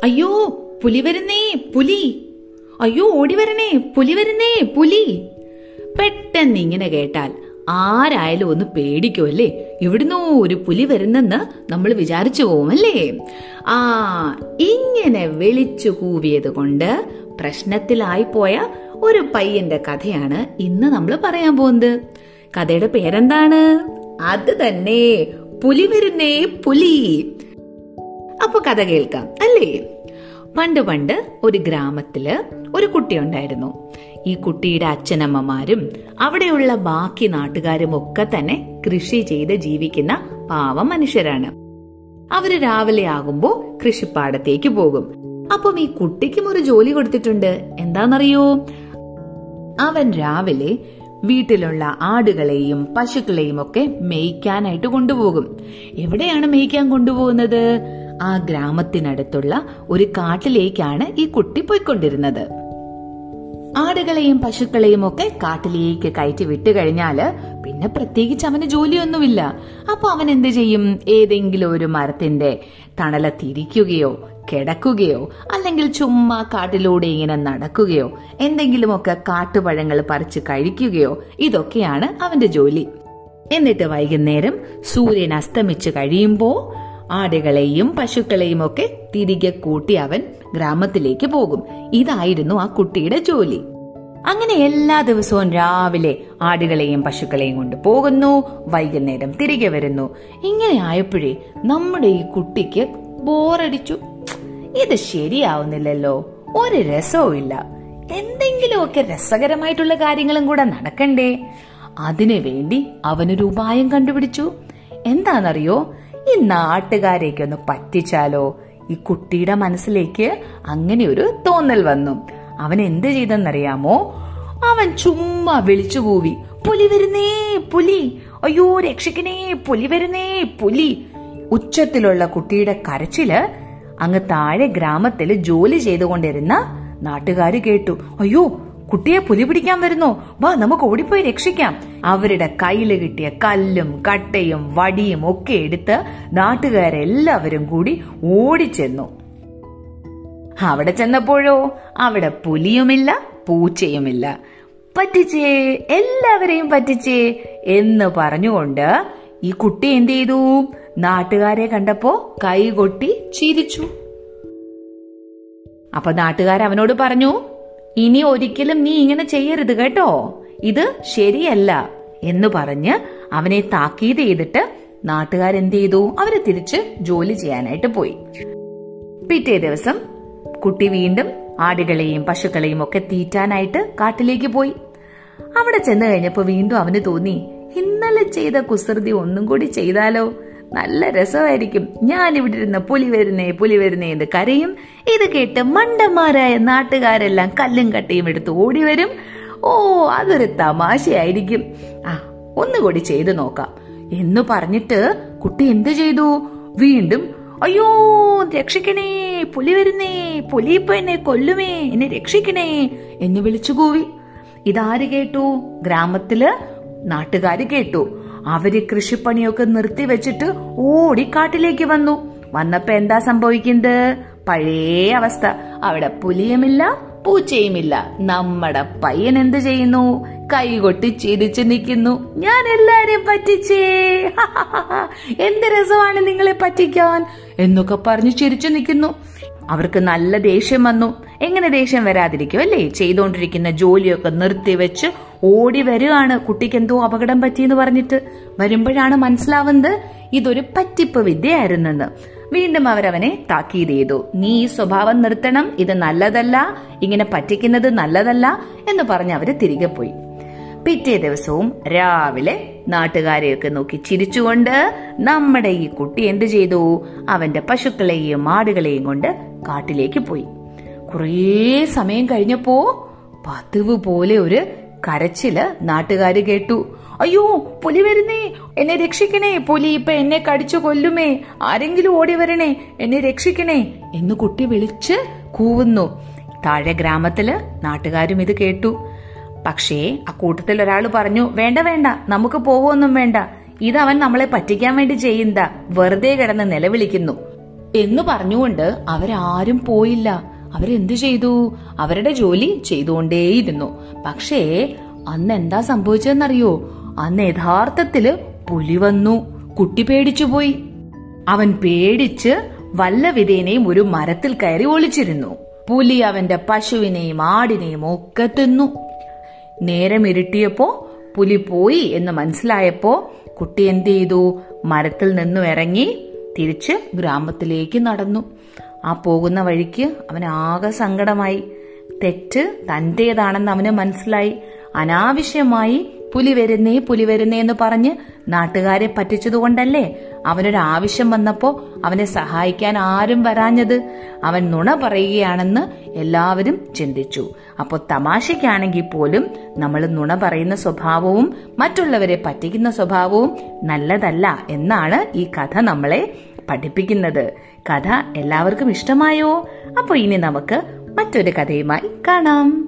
അയ്യോ പുലി വരുന്നേ പുലി അയ്യോ ഓടി വരണേ പുലി വരുന്നേ പുലി പെട്ടെന്ന് ഇങ്ങനെ കേട്ടാൽ ആരായാലും ഒന്ന് പേടിക്കും അല്ലേ ഇവിടുന്ന് ഒരു പുലി വരുന്നെന്ന് നമ്മൾ വിചാരിച്ചു പോവും അല്ലേ ആ ഇങ്ങനെ വിളിച്ചു കൂവിയത് കൊണ്ട് പ്രശ്നത്തിലായി പോയ ഒരു പയ്യന്റെ കഥയാണ് ഇന്ന് നമ്മൾ പറയാൻ പോകുന്നത് കഥയുടെ പേരെന്താണ് അത് തന്നെ പുലി വരുന്നേ പുലി അപ്പൊ കഥ കേൾക്കാം അല്ലേ പണ്ട് പണ്ട് ഒരു ഗ്രാമത്തില് ഒരു കുട്ടി ഉണ്ടായിരുന്നു ഈ കുട്ടിയുടെ അച്ഛനമ്മമാരും അവിടെയുള്ള ബാക്കി നാട്ടുകാരും ഒക്കെ തന്നെ കൃഷി ചെയ്ത് ജീവിക്കുന്ന പാവം മനുഷ്യരാണ് അവര് രാവിലെ ആകുമ്പോ കൃഷിപ്പാടത്തേക്ക് പോകും അപ്പം ഈ കുട്ടിക്കും ഒരു ജോലി കൊടുത്തിട്ടുണ്ട് എന്താണെന്നറിയോ അവൻ രാവിലെ വീട്ടിലുള്ള ആടുകളെയും പശുക്കളെയും ഒക്കെ മേയ്ക്കാനായിട്ട് കൊണ്ടുപോകും എവിടെയാണ് മേയ്ക്കാൻ കൊണ്ടുപോകുന്നത് ആ ഗ്രാമത്തിനടുത്തുള്ള ഒരു കാട്ടിലേക്കാണ് ഈ കുട്ടി പോയിക്കൊണ്ടിരുന്നത് ആടുകളെയും പശുക്കളെയും ഒക്കെ കാട്ടിലേക്ക് കയറ്റി വിട്ടു കഴിഞ്ഞാല് പിന്നെ പ്രത്യേകിച്ച് അവന് ജോലിയൊന്നുമില്ല അപ്പൊ അവൻ എന്ത് ചെയ്യും ഏതെങ്കിലും ഒരു മരത്തിന്റെ തണലത്തിരിക്കുകയോ കിടക്കുകയോ അല്ലെങ്കിൽ ചുമ്മാ കാട്ടിലൂടെ ഇങ്ങനെ നടക്കുകയോ എന്തെങ്കിലുമൊക്കെ കാട്ടുപഴങ്ങൾ പറിച്ച് കഴിക്കുകയോ ഇതൊക്കെയാണ് അവന്റെ ജോലി എന്നിട്ട് വൈകുന്നേരം സൂര്യൻ അസ്തമിച്ചു കഴിയുമ്പോ ആടുകളെയും പശുക്കളെയും ഒക്കെ തിരികെ കൂട്ടി അവൻ ഗ്രാമത്തിലേക്ക് പോകും ഇതായിരുന്നു ആ കുട്ടിയുടെ ജോലി അങ്ങനെ എല്ലാ ദിവസവും രാവിലെ ആടുകളെയും പശുക്കളെയും കൊണ്ട് പോകുന്നു വൈകുന്നേരം തിരികെ വരുന്നു ഇങ്ങനെ ആയപ്പോഴേ നമ്മുടെ ഈ കുട്ടിക്ക് ബോറടിച്ചു ഇത് ശരിയാവുന്നില്ലല്ലോ ഒരു രസവും ഇല്ല എന്തെങ്കിലുമൊക്കെ രസകരമായിട്ടുള്ള കാര്യങ്ങളും കൂടെ നടക്കണ്ടേ അതിനു വേണ്ടി അവനൊരു ഉപായം കണ്ടുപിടിച്ചു എന്താണെന്നറിയോ ഈ നാട്ടുകാരെയൊക്കെ ഒന്ന് പറ്റിച്ചാലോ ഈ കുട്ടിയുടെ മനസ്സിലേക്ക് അങ്ങനെ ഒരു തോന്നൽ വന്നു അവൻ എന്ത് ചെയ്തെന്നറിയാമോ അവൻ ചുമ്മാ വിളിച്ചു കൂവി പുലി വരുന്നേ പുലി അയ്യോ രക്ഷിക്കണേ പുലി വരുന്നേ പുലി ഉച്ചത്തിലുള്ള കുട്ടിയുടെ കരച്ചില് അങ്ങ് താഴെ ഗ്രാമത്തില് ജോലി ചെയ്തുകൊണ്ടിരുന്ന നാട്ടുകാര് കേട്ടു അയ്യോ കുട്ടിയെ പുലി പിടിക്കാൻ വരുന്നോ വാ നമുക്ക് ഓടിപ്പോയി രക്ഷിക്കാം അവരുടെ കയ്യില് കിട്ടിയ കല്ലും കട്ടയും വടിയും ഒക്കെ എടുത്ത് നാട്ടുകാരെല്ലാവരും കൂടി ഓടിച്ചെന്നു അവിടെ ചെന്നപ്പോഴോ അവിടെ പുലിയുമില്ല പൂച്ചയുമില്ല പറ്റിച്ചേ എല്ലാവരെയും പറ്റിച്ചേ എന്ന് പറഞ്ഞുകൊണ്ട് ഈ കുട്ടി എന്ത് ചെയ്തു നാട്ടുകാരെ കണ്ടപ്പോ കൈകൊട്ടി ചിരിച്ചു അപ്പൊ നാട്ടുകാർ അവനോട് പറഞ്ഞു ഇനി ഒരിക്കലും നീ ഇങ്ങനെ ചെയ്യരുത് കേട്ടോ ഇത് ശരിയല്ല എന്ന് പറഞ്ഞ് അവനെ താക്കീത് ചെയ്തിട്ട് നാട്ടുകാരെന്ത് ചെയ്തു അവരെ തിരിച്ച് ജോലി ചെയ്യാനായിട്ട് പോയി പിറ്റേ ദിവസം കുട്ടി വീണ്ടും ആടുകളെയും പശുക്കളെയും ഒക്കെ തീറ്റാനായിട്ട് കാട്ടിലേക്ക് പോയി അവിടെ ചെന്ന് കഴിഞ്ഞപ്പോ വീണ്ടും അവന് തോന്നി ഇന്നലെ ചെയ്ത കുസൃതി ഒന്നും കൂടി ചെയ്താലോ നല്ല രസമായിരിക്കും ഞാൻ ഇവിടെ ഇരുന്ന് പുലി വരുന്നേ പുലി വരുന്നേ എന്ന് കരയും ഇത് കേട്ട് മണ്ടന്മാരായ നാട്ടുകാരെല്ലാം കല്ലും കട്ടയും എടുത്ത് ഓടി വരും ഓ അതൊരു തമാശയായിരിക്കും ആ ഒന്നുകൂടി ചെയ്തു നോക്കാം എന്ന് പറഞ്ഞിട്ട് കുട്ടി എന്ത് ചെയ്തു വീണ്ടും അയ്യോ രക്ഷിക്കണേ പുലി വരുന്നേ പുലി ഇപ്പൊ എന്നെ കൊല്ലുമേ എന്നെ രക്ഷിക്കണേ എന്ന് വിളിച്ചു കൂവി ഇതാര് കേട്ടു ഗ്രാമത്തില് നാട്ടുകാര് കേട്ടു അവര് കൃഷിപ്പണിയൊക്കെ നിർത്തി വെച്ചിട്ട് ഓടി കാട്ടിലേക്ക് വന്നു വന്നപ്പോ എന്താ സംഭവിക്കുന്നത് പഴയ അവസ്ഥ അവിടെ പുലിയുമില്ല പൂച്ചയുമില്ല നമ്മുടെ പയ്യൻ എന്ത് ചെയ്യുന്നു കൈകൊട്ടി ചിരിച്ചു നിൽക്കുന്നു ഞാൻ എല്ലാരെയും പറ്റിച്ചേ എന്ത് രസമാണ് നിങ്ങളെ പറ്റിക്കാൻ എന്നൊക്കെ പറഞ്ഞു ചിരിച്ചു നിൽക്കുന്നു അവർക്ക് നല്ല ദേഷ്യം വന്നു എങ്ങനെ ദേഷ്യം വരാതിരിക്കും അല്ലേ ചെയ്തുകൊണ്ടിരിക്കുന്ന ജോലിയൊക്കെ നിർത്തിവെച്ച് ഓടി വരികയാണ് കുട്ടിക്ക് എന്തോ അപകടം പറ്റിയെന്ന് പറഞ്ഞിട്ട് വരുമ്പോഴാണ് മനസ്സിലാവുന്നത് ഇതൊരു പറ്റിപ്പ് വിദ്യയായിരുന്നെന്ന് വീണ്ടും അവരവനെ താക്കീത് ചെയ്തു നീ ഈ സ്വഭാവം നിർത്തണം ഇത് നല്ലതല്ല ഇങ്ങനെ പറ്റിക്കുന്നത് നല്ലതല്ല എന്ന് പറഞ്ഞ് അവര് തിരികെ പോയി പിറ്റേ ദിവസവും രാവിലെ നാട്ടുകാരെയൊക്കെ നോക്കി ചിരിച്ചുകൊണ്ട് നമ്മുടെ ഈ കുട്ടി എന്ത് ചെയ്തു അവന്റെ പശുക്കളെയും ആടുകളെയും കൊണ്ട് കാട്ടിലേക്ക് പോയി കുറേ സമയം കഴിഞ്ഞപ്പോ പതിവ് പോലെ ഒരു കരച്ചില് നാട്ടുകാര് കേട്ടു അയ്യോ പുലി വരുന്നേ എന്നെ രക്ഷിക്കണേ പുലി ഇപ്പൊ എന്നെ കടിച്ചു കൊല്ലുമേ ആരെങ്കിലും ഓടി വരണേ എന്നെ രക്ഷിക്കണേ എന്ന് കുട്ടി വിളിച്ച് കൂവുന്നു താഴെ ഗ്രാമത്തില് നാട്ടുകാരും ഇത് കേട്ടു പക്ഷേ ആ കൂട്ടത്തിൽ ഒരാൾ പറഞ്ഞു വേണ്ട വേണ്ട നമുക്ക് പോവൊന്നും വേണ്ട ഇത് അവൻ നമ്മളെ പറ്റിക്കാൻ വേണ്ടി ചെയ്യുന്നതാ വെറുതെ കിടന്ന് നിലവിളിക്കുന്നു എന്ന് പറഞ്ഞുകൊണ്ട് അവരാരും പോയില്ല അവരെന്തു ചെയ്തു അവരുടെ ജോലി ചെയ്തുകൊണ്ടേയിരുന്നു പക്ഷേ അന്ന് എന്താ സംഭവിച്ചതെന്നറിയോ അന്ന് യഥാർത്ഥത്തില് പുലി വന്നു കുട്ടി പേടിച്ചുപോയി അവൻ പേടിച്ച് വല്ല വിധേനയും ഒരു മരത്തിൽ കയറി ഒളിച്ചിരുന്നു പുലി അവന്റെ പശുവിനെയും ആടിനെയും ഒക്കെ തിന്നു നേരം ഇരുട്ടിയപ്പോ പുലി പോയി എന്ന് മനസ്സിലായപ്പോ കുട്ടി എന്ത് ചെയ്തു മരത്തിൽ നിന്നും ഇറങ്ങി തിരിച്ച് ഗ്രാമത്തിലേക്ക് നടന്നു ആ പോകുന്ന വഴിക്ക് അവൻ ആകെ സങ്കടമായി തെറ്റ് തന്റേതാണെന്ന് അവന് മനസ്സിലായി അനാവശ്യമായി പുലി വരുന്നേ പുലി വരുന്നേ എന്ന് പറഞ്ഞ് നാട്ടുകാരെ പറ്റിച്ചതുകൊണ്ടല്ലേ അവനൊരു ആവശ്യം വന്നപ്പോ അവനെ സഹായിക്കാൻ ആരും വരാഞ്ഞത് അവൻ നുണ പറയുകയാണെന്ന് എല്ലാവരും ചിന്തിച്ചു അപ്പോൾ തമാശയ്ക്കാണെങ്കിൽ പോലും നമ്മൾ നുണ പറയുന്ന സ്വഭാവവും മറ്റുള്ളവരെ പറ്റിക്കുന്ന സ്വഭാവവും നല്ലതല്ല എന്നാണ് ഈ കഥ നമ്മളെ പഠിപ്പിക്കുന്നത് കഥ എല്ലാവർക്കും ഇഷ്ടമായോ അപ്പോൾ ഇനി നമുക്ക് മറ്റൊരു കഥയുമായി കാണാം